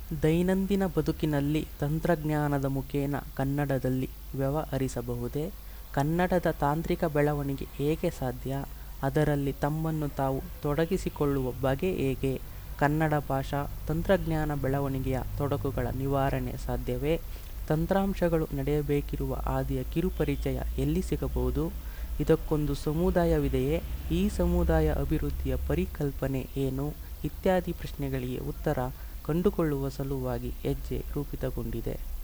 ದೈನಂದಿನ ಬದುಕಿನಲ್ಲಿ ತಂತ್ರಜ್ಞಾನದ ಮುಖೇನ ಕನ್ನಡದಲ್ಲಿ ವ್ಯವಹರಿಸಬಹುದೇ? ಕನ್ನಡದ ತಾಂತ್ರಿಕ ಬೆಳವಣಿಗೆ ಹೇಗೆ ಸಾಧ್ಯ? ಅದರಲ್ಲಿ ತಮ್ಮನ್ನು ತಾವು ತೊಡಗಿಸಿಕೊಳ್ಳುವ ಬಗೆ ಹೇಗೆ? ಕನ್ನಡ ಭಾಷಾ ತಂತ್ರಜ್ಞಾನ ಬೆಳವಣಿಗೆಯ ತೊಡಕುಗಳ ನಿವಾರಣೆ ಸಾಧ್ಯವೇ? ತಂತ್ರಾಂಶಗಳು ನಡೆಯಬೇಕಿರುವ ಹಾದಿಯ ಕಿರುಪರಿಚಯ ಎಲ್ಲಿ ಸಿಗಬಹುದು? ಇದಕ್ಕೊಂದು ಸಮುದಾಯವಿದೆಯೇ? ಈ ಸಮುದಾಯ ಅಭಿವೃದ್ಧಿಯ ಪರಿಕಲ್ಪನೆ ಏನು? ಇತ್ಯಾದಿ ಪ್ರಶ್ನೆಗಳಿಗೆ ಉತ್ತರ ಕಂಡುಕೊಳ್ಳುವ ಸಲುವಾಗಿ ಹೆಜ್ಜೆ ರೂಪಿತಗೊಂಡಿದೆ.